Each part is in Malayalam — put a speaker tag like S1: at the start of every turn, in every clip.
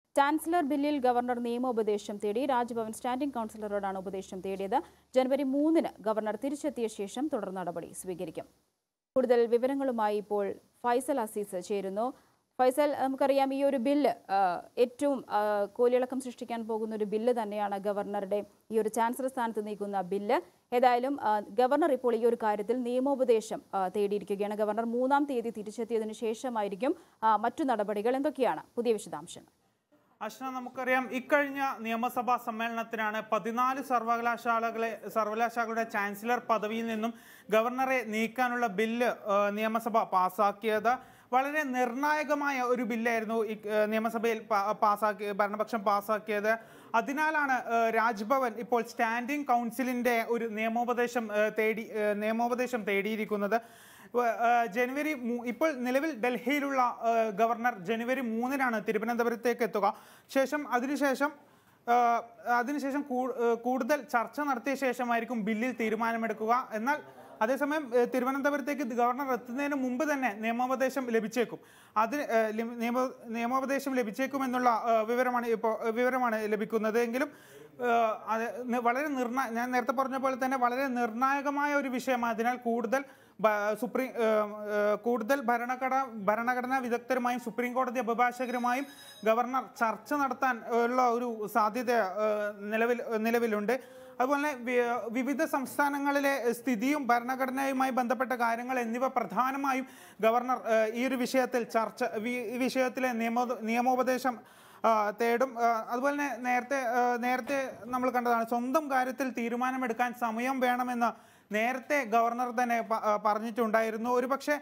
S1: ചാൻസലർ ബില്ലിൽ ഗവർണർ നിയമോപദേശം തേടി രാജ്ഭവൻ സ്റ്റാൻഡിംഗ് കൗൺസിലറോടാണ് ഉപദേശം തേടിയത് ജനുവരി മൂന്നിന് ഗവർണർ തിരിച്ചെത്തിയ ശേഷം തുടർ നടപടി സ്വീകരിക്കും കൂടുതൽ വിവരങ്ങളുമായി ഇപ്പോൾ ഫൈസൽ അസീസ് ചേരുന്നു ഫൈസൽ നമുക്കറിയാം ഈ ഒരു ബില്ല് ആ, ഏറ്റവും ആ, കോലിളക്കം സൃഷ്ടിക്കാൻ പോകുന്ന ഒരു ബില്ല് തന്നെയാണ് ഗവർണറുടെ ഈ ഒരു ചാൻസലർ സ്ഥാനത്ത് നീക്കുന്ന ബില്ല് ഏതായാലും ആ, ഗവർണർ ഇപ്പോൾ ഈ ഒരു കാര്യത്തിൽ നിയമോപദേശം ആ, തേടിയിരിക്കുകയാണ് ഗവർണർ മൂന്നാം തീയതി തിരിച്ചെത്തിയതിനു ശേഷമായിരിക്കും ആ, മറ്റു നടപടികൾ എന്തൊക്കെയാണ് പുതിയ വിശദാംശങ്ങൾ
S2: അശ്ന നമുക്കറിയാം ഇക്കഴിഞ്ഞ നിയമസഭാ സമ്മേളനത്തിനാണ് പതിനാല് സർവകലാശാലകളെ സർവകലാശാലകളുടെ ചാൻസലർ പദവിയിൽ നിന്നും ഗവർണറെ നീക്കാനുള്ള ബില്ല് ആ, നിയമസഭ പാസാക്കിയത് വളരെ നിർണായകമായ ഒരു ബില്ലായിരുന്നു ഈ ആ, നിയമസഭയിൽ പാ- പാസാക്കി ഭരണപക്ഷം പാസാക്കിയത് അതിനാലാണ് ആ, രാജ്ഭവൻ ഇപ്പോൾ സ്റ്റാൻഡിംഗ് കൗൺസിലിന്റെ ഒരു നിയമോപദേശം ആ, തേടി ആ, നിയമോപദേശം തേടിയിരിക്കുന്നത് വ- ആ, ജനുവരി മൂ- ഇപ്പോൾ നിലവിൽ ഡൽഹിയിലുള്ള ആ, ഗവർണർ ജനുവരി മൂന്നിനാണ് തിരുവനന്തപുരത്തേക്ക് എത്തുക ശേഷം അതിനുശേഷം ആ, അതിനുശേഷം കൂ- ആ, കൂടുതൽ ചർച്ച നടത്തിയ ശേഷമായിരിക്കും ബില്ലിൽ തീരുമാനമെടുക്കുക എന്നാൽ അതേസമയം ഏ, തിരുവനന്തപുരത്തേക്ക് ഗവർണർ എത്തുന്നതിന് മുമ്പ് തന്നെ നിയമോപദേശം ലഭിച്ചേക്കും അത് ഏ, ലി- നിയമ നിയമോപദേശം ലഭിച്ചേക്കും എന്നുള്ള ആ, വിവരമാണ് ഇപ്പോൾ വിവരമാണ് ലഭിക്കുന്നത് എങ്കിലും ആ, അത് നി- വളരെ നിർണായ ഞാൻ നേരത്തെ പറഞ്ഞ പോലെ തന്നെ വളരെ നിർണായകമായ ഒരു വിഷയമായതിനാൽ കൂടുതൽ ബ- സുപ്രീം ഏ, ഏ, കൂടുതൽ ഭരണഘടന ഭരണഘടനാ വിദഗ്ധരുമായും സുപ്രീം കോടതി അഭിഭാഷകരുമായും ഗവർണർ ചർച്ച നടത്താൻ ഉള്ള ഒരു സാധ്യത ഏ, നിലവിൽ നിലവിലുണ്ട് അതുപോലെ തന്നെ വി- വിവിധ സംസ്ഥാനങ്ങളിലെ സ്ഥിതിയും ഭരണഘടനയുമായി ബന്ധപ്പെട്ട കാര്യങ്ങൾ എന്നിവ പ്രധാനമായും ഗവർണർ ഏഹ്, ഈ ഒരു വിഷയത്തിൽ ചർച്ച വി- ഈ വിഷയത്തിലെ നിയമോ നിയമോപദേശം ആ, തേടും ആ, അതുപോലെ തന്നെ നേരത്തെ ആ, നേരത്തെ നമ്മൾ കണ്ടതാണ് സ്വന്തം കാര്യത്തിൽ തീരുമാനമെടുക്കാൻ സമയം വേണമെന്ന് നേരത്തെ ഗവർണർ തന്നെ പ- ആ, പറഞ്ഞിട്ടുണ്ടായിരുന്നു ഒരു പക്ഷേ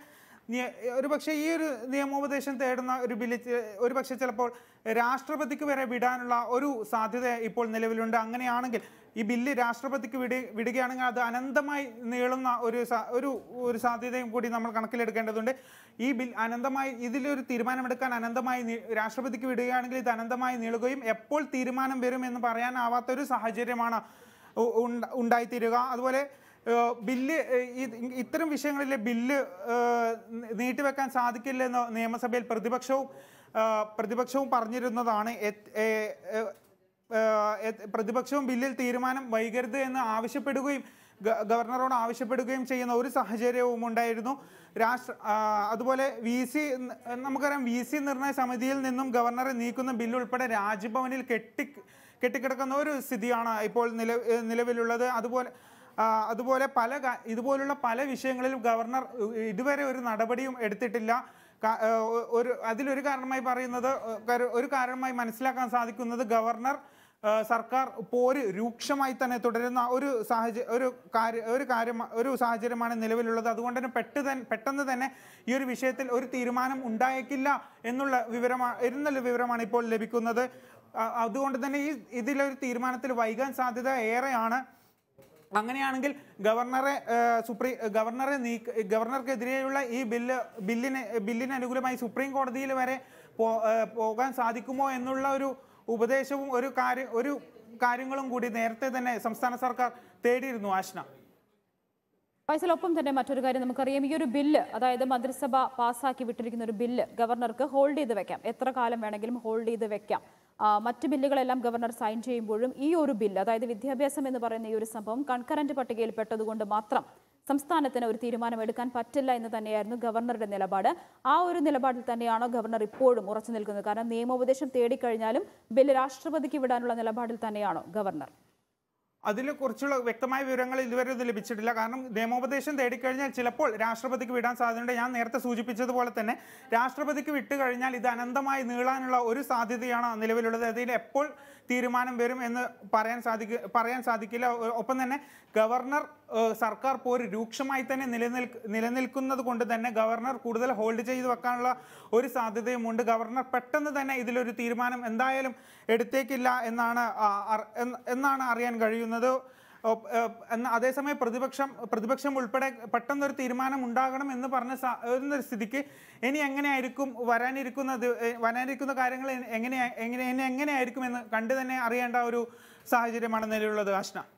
S2: ഒരു പക്ഷേ ഈ ഒരു നിയമോപദേശം തേടുന്ന ഒരു ബില്ല് ചെ- ഒരു പക്ഷേ ചിലപ്പോൾ രാഷ്ട്രപതിക്ക് വരെ വിടാനുള്ള ഒരു സാധ്യത ഇപ്പോൾ നിലവിലുണ്ട് അങ്ങനെയാണെങ്കിൽ ഈ ബില്ല് രാഷ്ട്രപതിക്ക് വിട വിടുകയാണെങ്കിൽ അത് അനന്തമായി നീളുന്ന ഒരു സ- ഒരു ഒരു സാധ്യതയും കൂടി നമ്മൾ കണക്കിലെടുക്കേണ്ടതുണ്ട് ഈ ബിൽ അനന്തമായി ഇതിലൊരു തീരുമാനമെടുക്കാൻ അനന്തമായി നീ- രാഷ്ട്രപതിക്ക് വിടുകയാണെങ്കിൽ ഇത് അനന്തമായി നീളുകയും എപ്പോൾ തീരുമാനം വരും എന്ന് പറയാനാവാത്ത ഒരു സാഹചര്യമാണ് ഉ- ഉണ്ട- ഉണ്ടായിത്തീരുക അതുപോലെ ഏഹ് ബില്ല് ഏഹ് ഇത് ഇത്തരം വിഷയങ്ങളിലെ ബില്ല് ഏഹ് നി- നീട്ടിവെക്കാൻ സാധിക്കില്ലെന്ന് നിയമസഭയിൽ പ്രതിപക്ഷവും ഏഹ് പ്രതിപക്ഷവും പറഞ്ഞിരുന്നതാണ് എത്- ഏഹ് ഏഹ് ഏഹ് എത്- പ്രതിപക്ഷവും ബില്ലിൽ തീരുമാനം വൈകരുത് എന്ന് ആവശ്യപ്പെടുകയും ഗ- ഗവർണറോട് ആവശ്യപ്പെടുകയും ചെയ്യുന്ന ഒരു സാഹചര്യവും ഉണ്ടായിരുന്നു രാഷ്ട്ര ആ, അതുപോലെ വി സി നമുക്കറിയാം വി സി നിർണയ സമിതിയിൽ നിന്നും ഗവർണറെ നീക്കുന്ന ബില്ല് ഉൾപ്പെടെ രാജ്ഭവനിൽ കെട്ടി കെട്ടിക്കിടക്കുന്ന ഒരു സ്ഥിതിയാണ് ഇപ്പോൾ നില ഏഹ് നിലവിലുള്ളത് അതുപോലെ ആ, അതുപോലെ പല കാ- ഇതുപോലുള്ള പല വിഷയങ്ങളിലും ഗവർണർ ഇതുവരെ ഒരു നടപടിയും എടുത്തിട്ടില്ല കാ- ഏഹ് ഒ- ഒരു അതിലൊരു കാരണമായി പറയുന്നത് ഏഹ് കരു- ഒരു കാരണമായി മനസ്സിലാക്കാൻ സാധിക്കുന്നത് ഗവർണർ ഏഹ് സർക്കാർ പോര് രൂക്ഷമായി തന്നെ തുടരുന്ന ഒരു സാഹചര്യം ഒരു കാര്യ ഒരു കാര്യം ഒരു സാഹചര്യമാണ് നിലവിലുള്ളത് അതുകൊണ്ട് തന്നെ പെട്ട് തന്നെ പെട്ടെന്ന് തന്നെ ഈ ഒരു വിഷയത്തിൽ ഒരു തീരുമാനം ഉണ്ടായേക്കില്ല എന്നുള്ള വിവരമാണ് എന്നുള്ള വിവരമാണ് ഇപ്പോൾ ലഭിക്കുന്നത് അ- അതുകൊണ്ട് തന്നെ ഈ ഇതിലൊരു തീരുമാനത്തിൽ വൈകാൻ സാധ്യത ഏറെയാണ് അങ്ങനെയാണെങ്കിൽ ഗവർണറെ ഏഹ്, സുപ്രീം ഗവർണറെ നീക്ക ഗവർണർക്കെതിരെയുള്ള ഈ ബില്ല് ബില്ലിന് ബില്ലിന് അനുകൂലമായി സുപ്രീം കോടതിയിൽ വരെ പോ- ഏഹ്, പോകാൻ സാധിക്കുമോ എന്നുള്ള ഒരു ഉപദേശവും ഒരു കാര്യം ഒരു കാര്യങ്ങളും കൂടി നേരത്തെ തന്നെ സംസ്ഥാന സർക്കാർ തേടിയിരുന്നു ആഷ്ന
S1: ഫൈസൽ ഒപ്പം തന്നെ മറ്റൊരു കാര്യം നമുക്കറിയാം ഈ ഒരു ബില്ല് അതായത് മന്ത്രിസഭ പാസ്സാക്കി വിട്ടിരിക്കുന്ന ഒരു ബില്ല് ഗവർണർക്ക് ഹോൾഡ് ചെയ്ത് വെക്കാം എത്ര കാലം വേണമെങ്കിലും ഹോൾഡ് ചെയ്ത് വെക്കാം ആ, മറ്റ് ബില്ലുകളെല്ലാം ഗവർണർ സൈൻ ചെയ്യുമ്പോഴും ഈ ഒരു ബില്ല് അതായത് വിദ്യാഭ്യാസം എന്ന് പറയുന്ന ഈ ഒരു സംഭവം കൺകറന്റ് പട്ടികയിൽ പെട്ടതുകൊണ്ട് മാത്രം സംസ്ഥാനത്തിന് ഒരു തീരുമാനമെടുക്കാൻ പറ്റില്ല എന്ന് തന്നെയായിരുന്നു ഗവർണറുടെ നിലപാട് ആ ഒരു നിലപാടിൽ തന്നെയാണോ ഗവർണർ ഇപ്പോഴും ഉറച്ചു നിൽക്കുന്നത് കാരണം നിയമോപദേശം തേടിക്കഴിഞ്ഞാലും ബില്ല് രാഷ്ട്രപതിക്ക് വിടാനുള്ള നിലപാടിൽ തന്നെയാണോ ഗവർണർ
S2: അതിനെ കുറിച്ചുള്ള വ്യക്തമായ വിവരങ്ങൾ ഇതുവരെ ഒന്നും ലഭിച്ചിട്ടില്ല കാരണം നിയമോപദേശം തേടിക്കഴിഞ്ഞാൽ ചിലപ്പോൾ രാഷ്ട്രപതിക്ക് വിടാൻ സാധ്യതയുണ്ട് ഞാൻ നേരത്തെ സൂചിപ്പിച്ചതുപോലെ തന്നെ രാഷ്ട്രപതിക്ക് വിട്ടു കഴിഞ്ഞാൽ ഇത് അനന്തമായി നീളാനുള്ള ഒരു സാധ്യതയാണ് നിലവിലുള്ളത് അതിൽ എപ്പോൾ തീരുമാനം വരും എന്ന് പറയാൻ സാധിക്ക പറയാൻ സാധിക്കില്ല ഒ- ഒപ്പം തന്നെ ഗവർണർ ഏഹ്, സർക്കാർ പോര് രൂക്ഷമായി തന്നെ നിലനിൽക്ക് നിലനിൽക്കുന്നത് കൊണ്ട് തന്നെ ഗവർണർ കൂടുതൽ ഹോൾഡ് ചെയ്ത് വെക്കാനുള്ള ഒരു സാധ്യതയുമുണ്ട് ഗവർണർ പെട്ടെന്ന് തന്നെ ഇതിലൊരു തീരുമാനം എന്തായാലും എടുത്തേക്കില്ല എന്നാണ് ആ, അർ- എന്ന് എന്നാണ് അറിയാൻ കഴിയുന്നത് ഒപ്പ്- ഏഹ്, എന്ന അതേസമയം പ്രതിപക്ഷം പ്രതിപക്ഷം ഉൾപ്പെടെ പെട്ടെന്നൊരു തീരുമാനം ഉണ്ടാകണം എന്ന് പറഞ്ഞ സ- എന്നൊരു സ്ഥിതിക്ക് ഇനി എങ്ങനെയായിരിക്കും വരാനിരിക്കുന്നത് ഏഹ്, വരാനിരിക്കുന്ന കാര്യങ്ങൾ എങ്ങനെ എങ്ങനെ ഇനി എങ്ങനെയായിരിക്കും എന്ന് കണ്ടു തന്നെ അറിയേണ്ട ഒരു സാഹചര്യമാണ് നിലവിലുള്ളത് ആഷ്ന